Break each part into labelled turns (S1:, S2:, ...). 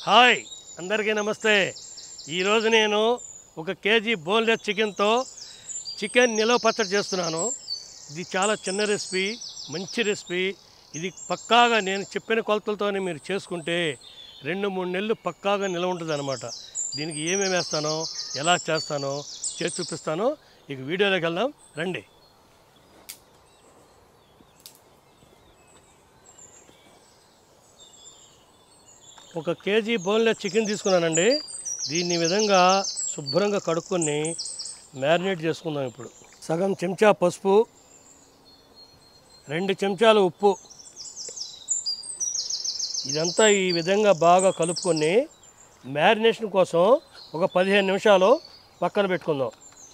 S1: Hi అందరికీ నమస్తే ఈరోజు నేను ఒక కేజీ బోన్లెస్ చికెన్తో చికెన్ నిలవ పచ్చడి చేస్తున్నాను ఇది చాలా చిన్న రెసిపీ మంచి రెసిపీ ఇది పక్కాగా నేను చెప్పిన కొలతలతోనే మీరు చేసుకుంటే రెండు మూడు నెలలు పక్కాగా నిలవ ఉంటుంది అనమాట దీనికి ఏమేమి వేస్తానో ఎలా చేస్తానో చేసి చూపిస్తాను ఇక వీడియోలోకి వెళ్దాం రండి ఒక కేజీ బోన్లెస్ చికెన్ తీసుకున్నానండి దీన్ని ఈ విధంగా శుభ్రంగా కడుక్కొని మ్యారినేట్ చేసుకుందాం ఇప్పుడు సగం చెంచా పసుపు రెండు చెంచాలు ఉప్పు ఇదంతా ఈ విధంగా బాగా కలుపుకొని మ్యారినేషన్ కోసం ఒక పదిహేను నిమిషాలు పక్కన పెట్టుకుందాం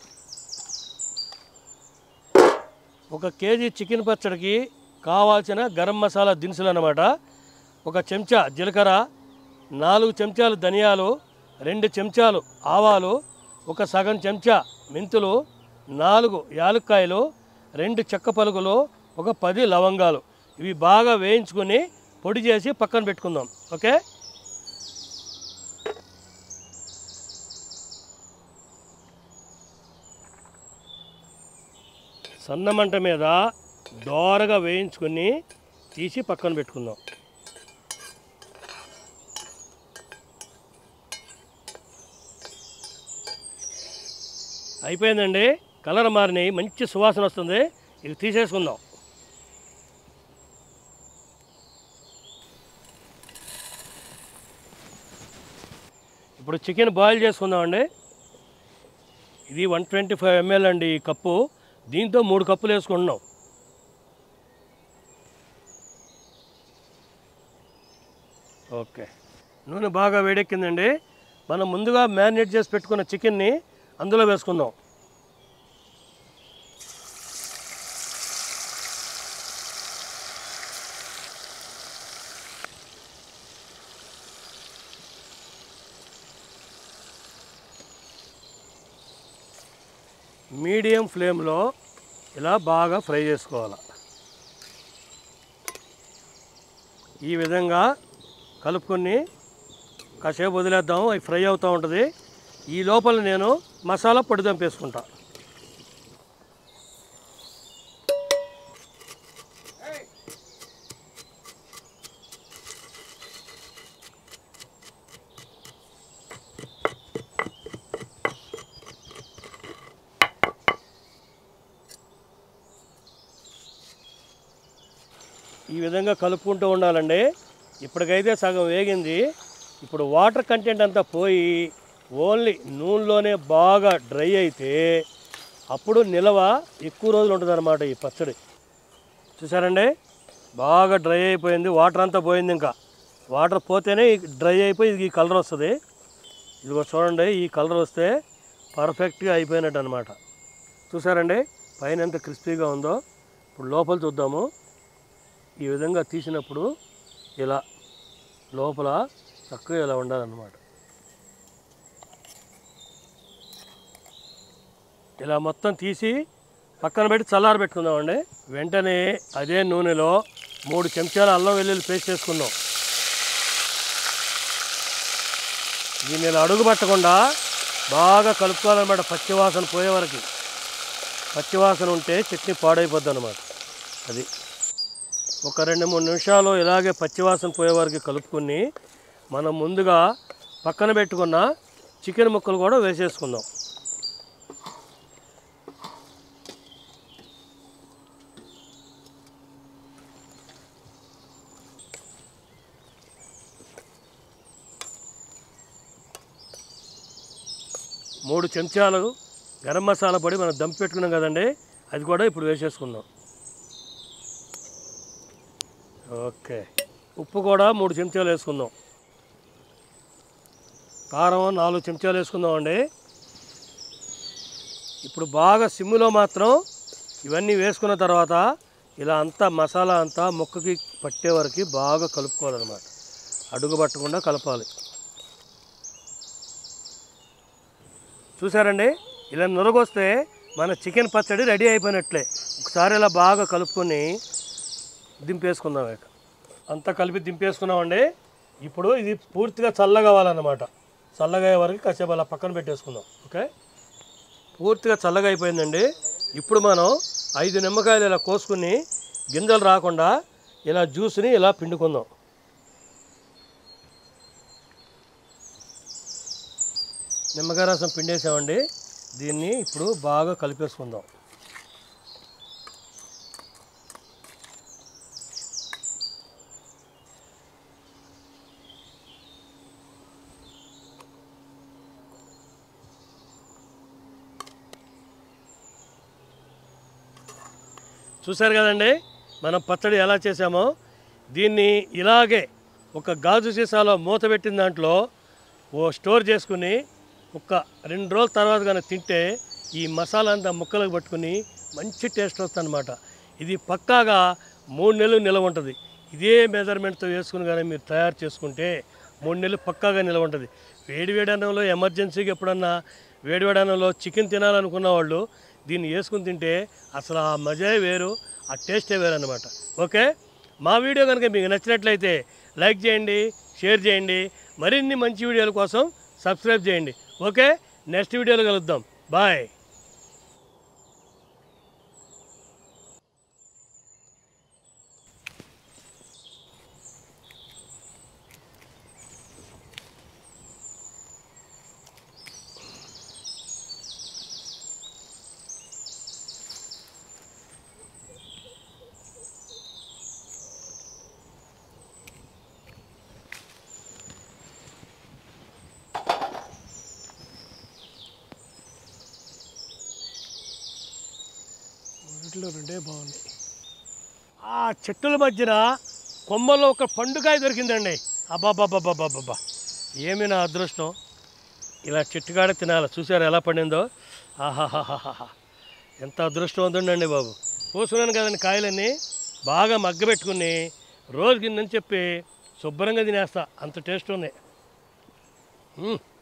S1: ఒక కేజీ చికెన్ పచ్చడికి కావాల్సిన గరం మసాలా దినుసులు అన్నమాట ఒక చెంచా జీలకర్ర నాలుగు చెంచాలు ధనియాలు రెండు చెంచాలు ఆవాలు ఒక సగం చెంచా మెంతులు నాలుగు యాలక్కాయలు రెండు చెక్క పలుకులు ఒక పది లవంగాలు ఇవి బాగా వేయించుకొని పొడి చేసి పక్కన పెట్టుకుందాం ఓకే సన్నమంట మీద దోరగా వేయించుకొని తీసి పక్కన పెట్టుకుందాం అయిపోయిందండి కలర్ మారినాయి మంచి సువాసన వస్తుంది ఇక తీసేసుకుందాం ఇప్పుడు చికెన్ బాయిల్ చేసుకుందామండి ఇది వన్ ట్వంటీ ఫైవ్ ఎంఎల్ అండి ఈ కప్పు దీంతో మూడు కప్పులు వేసుకుంటున్నాం ఓకే నూనె బాగా వేడెక్కిందండి మనం ముందుగా మ్యారినేట్ చేసి పెట్టుకున్న చికెన్ని అందులో వేసుకుందాం మీడియం ఫ్లేమ్లో ఇలా బాగా ఫ్రై చేసుకోవాలి ఈ విధంగా కలుపుకొని కాసేపు వదిలేద్దాం అవి ఫ్రై అవుతూ ఉంటుంది ఈ లోపల నేను మసాలా పొడి దంపేసుకుంటా ఈ విధంగా కలుపుకుంటూ ఉండాలండి ఇప్పటికైతే సగం వేగింది ఇప్పుడు వాటర్ కంటెంట్ అంతా పోయి ఓన్లీ నూనెలోనే బాగా డ్రై అయితే అప్పుడు నిలవ ఎక్కువ రోజులు ఉంటుంది ఈ పచ్చడి చూసారండి బాగా డ్రై అయిపోయింది వాటర్ అంతా పోయింది ఇంకా వాటర్ పోతేనే ఈ డ్రై అయిపోయి ఈ కలర్ వస్తుంది ఇదిగో చూడండి ఈ కలర్ వస్తే పర్ఫెక్ట్గా అయిపోయినట్టు అనమాట చూసారండి పైన ఎంత క్రిస్పీగా ఉందో ఇప్పుడు లోపల చూద్దాము ఈ విధంగా తీసినప్పుడు ఇలా లోపల చక్కగా ఇలా ఉండాలన్నమాట ఇలా మొత్తం తీసి పక్కన పెట్టి చల్లార పెట్టుకుందామండి వెంటనే అదే నూనెలో మూడు చెంచాల అల్లం వెల్లుల్లి పేస్ట్ వేసుకుందాం దీన్ని ఇలా అడుగు పట్టకుండా బాగా కలుపుకోవాలన్నమాట పచ్చివాసన పోయే వరకు పచ్చివాసన ఉంటే చట్నీ పాడైపోద్ది అనమాట అది ఒక రెండు మూడు నిమిషాలు ఇలాగే పచ్చివాసన పోయే వరకు కలుపుకొని మనం ముందుగా పక్కన పెట్టుకున్న చికెన్ ముక్కలు కూడా వేసేసుకుందాం మూడు చెంచాలు గరం మసాలా పొడి మనం దంపు పెట్టుకున్నాం కదండి అది కూడా ఇప్పుడు వేసేసుకుందాం ఓకే ఉప్పు కూడా మూడు చెంచాలు వేసుకుందాం కారం నాలుగు చెంచాలు వేసుకుందాం అండి ఇప్పుడు బాగా సిమ్ములో మాత్రం ఇవన్నీ వేసుకున్న తర్వాత ఇలా అంతా మసాలా అంతా ముక్కకి పట్టే వరకు బాగా కలుపుకోవాలన్నమాట అడుగు పట్టకుండా కలపాలి చూసారండి ఇలా నురగొస్తే మన చికెన్ పచ్చడి రెడీ అయిపోయినట్లే ఒకసారి ఇలా బాగా కలుపుకొని దింపేసుకుందాం ఇక అంతా కలిపి దింపేసుకున్నామండి ఇప్పుడు ఇది పూర్తిగా చల్లగా అవ్వాలన్నమాట చల్లగా అయ్యే వరకు కాసేపు అలా పక్కన పెట్టేసుకుందాం ఓకే పూర్తిగా చల్లగా అయిపోయిందండి ఇప్పుడు మనం ఐదు నిమ్మకాయలు ఇలా కోసుకుని గింజలు రాకుండా ఇలా జ్యూస్ని ఇలా పిండుకుందాం నిమ్మకాయ రసం పిండేసామండి దీన్ని ఇప్పుడు బాగా కలిపేసుకుందాం చూశారు కదండి మనం పచ్చడి ఎలా చేసామో దీన్ని ఇలాగే ఒక గాజు సీసాలో మూత పెట్టిన దాంట్లో ఓ స్టోర్ చేసుకుని ఒక రెండు రోజుల తర్వాత కానీ తింటే ఈ మసాలా అంతా ముక్కలకు పట్టుకుని మంచి టేస్ట్ వస్తుందన్నమాట ఇది పక్కాగా మూడు నెలలు నిలవ ఉంటుంది ఇదే మెజర్మెంట్తో వేసుకుని కానీ మీరు తయారు చేసుకుంటే మూడు నెలలు పక్కాగా నిలవ ఉంటుంది వేడివేడి అన్నంలో ఎమర్జెన్సీకి ఎప్పుడన్నా వేడివేడి అన్నంలో చికెన్ తినాలనుకున్న వాళ్ళు దీన్ని వేసుకుని తింటే అసలు ఆ మజే వేరు ఆ టేస్టే వేరు అనమాట ఓకే మా వీడియో కనుక మీకు నచ్చినట్లయితే లైక్ చేయండి షేర్ చేయండి మరిన్ని మంచి వీడియోల కోసం సబ్స్క్రైబ్ చేయండి ఓకే నెక్స్ట్ వీడియోలో కలుద్దాం బాయ్ వీటిలో రెండే బాగున్నాయి ఆ చెట్టుల మధ్యన కొమ్మలో ఒక పండుకాయ దొరికిందండి అబ్బాబ్బాబ్బాబ్బాబ్బా ఏమి నా అదృష్టం ఇలా చెట్టుకాడ తినాలి చూసారు ఎలా పండిందో ఆహాహాహాహా ఎంత అదృష్టవంతుండండి బాబు కోసుకున్నాను కదండి కాయలన్నీ బాగా మగ్గబెట్టుకుని రోజు కిందని చెప్పి శుభ్రంగా తినేస్తా అంత టేస్ట్ ఉన్నాయి మ్మ్.